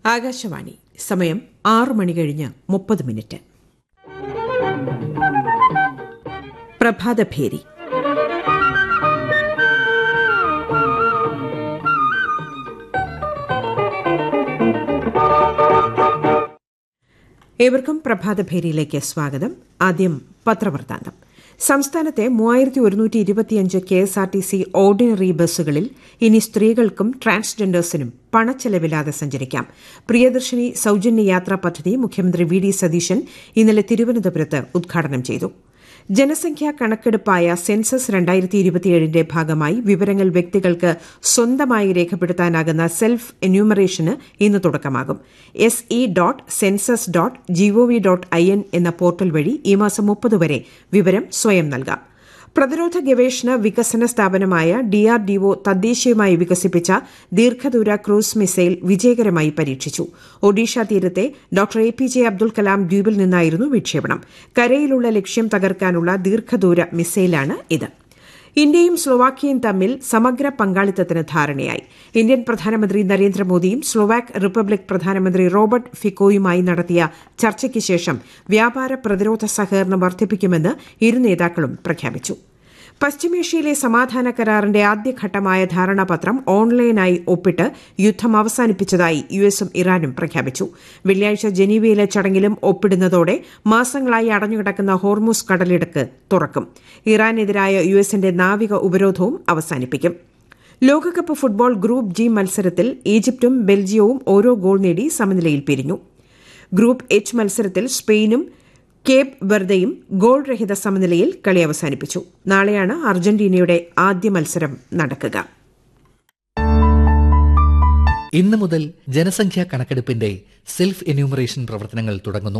ആകാശവാണി സമയം ആറു മണി കഴിഞ്ഞ് മുപ്പത് മിനിറ്റ് പ്രഭാതഭേരി ഏവർക്കും പ്രഭാതഭേരിയിലേക്ക് സ്വാഗതം ആദ്യം പത്രവൃത്താന്തം സംസ്ഥാനത്തെ മൂവായിരത്തി ഒരുന്നൂറ്റി ഇരുപത്തിയഞ്ച് K S R T C ordinary ബസ്സുകളിൽ ഇനി സ്ത്രീകൾക്കും ട്രാൻസ്ജെൻഡേഴ്സിനും പണച്ചെലവില്ലാതെ സഞ്ചരിക്കാം പ്രിയദർശിനി സൌജന്യ യാത്രാ പദ്ധതി മുഖ്യമന്ത്രി വി ഡി സതീശൻ ഇന്നലെ തിരുവനന്തപുരത്ത് ഉദ്ഘാടനം ചെയ്തു ജനസംഖ്യാ കണക്കെടുപ്പായ സെൻസസ് രണ്ടായിരത്തി ഇരുപത്തിയേഴിന്റെ ഭാഗമായി വിവരങ്ങൾ വ്യക്തികൾക്ക് സ്വന്തമായി രേഖപ്പെടുത്താനാകുന്ന സെൽഫ് എന്യൂമറേഷന് ഇന്ന് തുടക്കമാകും S E dot census dot GOV dot I N എന്ന പോർട്ടൽ വഴി ഈ മാസം മുപ്പത് വരെ വിവരം സ്വയം നൽകാം പ്രതിരോധ ഗവേഷണ വികസന സ്ഥാപനമായ ഡിആർഡിഒ തദ്ദേശീയമായി വികസിപ്പിച്ച ദീർഘദൂര ക്രൂസ് മിസൈൽ വിജയകരമായി പരീക്ഷിച്ചു ഒഡീഷ തീരത്തെ doctor A P J Abdul Kalam ദ്വീപിൽ നിന്നായിരുന്നു വിക്ഷേപണം കരയിലുള്ള ലക്ഷ്യം തകർക്കാനുള്ള ദീർഘദൂര മിസൈലാണ് ഇത് ഇന്ത്യയും സ്ലൊവാക്യയും തമ്മിൽ സമഗ്ര പങ്കാളിത്തത്തിന് ധാരണയായി ഇന്ത്യൻ പ്രധാനമന്ത്രി നരേന്ദ്രമോദിയും സ്ലൊവാക് റിപ്പബ്ലിക് പ്രധാനമന്ത്രി റോബർട്ട് ഫിക്കോയുമായി നടത്തിയ ചർച്ചയ്ക്ക് ശേഷം വ്യാപാര പ്രതിരോധ സഹകരണം വർദ്ധിപ്പിക്കുമെന്ന് ഇരു നേതാക്കളും പ്രഖ്യാപിച്ചു പശ്ചിമേഷ്യയിലെ സമാധാന കരാറിന്റെ ആദ്യഘട്ടമായ ധാരണാപത്രം ഓൺലൈനായി ഒപ്പിട്ട് യുദ്ധം അവസാനിപ്പിച്ചതായി യുഎസും ഇറാനും പ്രഖ്യാപിച്ചു വെള്ളിയാഴ്ച ജനീവയിലെ ചടങ്ങിലും ഒപ്പിടുന്നതോടെ മാസങ്ങളായി അടഞ്ഞുകിടക്കുന്ന ഹോർമുസ് കടലിടുക്ക് തുറക്കും ഇറാനെതിരായ യുഎസിന്റെ നാവിക ഉപരോധവും അവസാനിപ്പിക്കും ലോകകപ്പ് ഫുട്ബോൾ ഗ്രൂപ്പ് ജി മത്സരത്തിൽ ഈജിപ്തും ബെൽജിയവും ഓരോ ഗോൾ നേടി സമനിലയിൽ പിരിഞ്ഞു ഗ്രൂപ്പ് എച്ച് മത്സരത്തിൽ സ്പെയിനും കേപ്പ് വെർദയും ഗോൾ രഹിത സമനിലയിൽ കളി അവസാനിപ്പിച്ചു നാളെയാണ് അർജന്റീനയുടെ ആദ്യ മത്സരം നടക്കുക ഇന്ന് മുതൽ ജനസംഖ്യാ കണക്കെടുപ്പിന്റെ സെൽഫ് എന്യൂമറേഷൻ പ്രവർത്തനങ്ങൾ തുടങ്ങുന്നു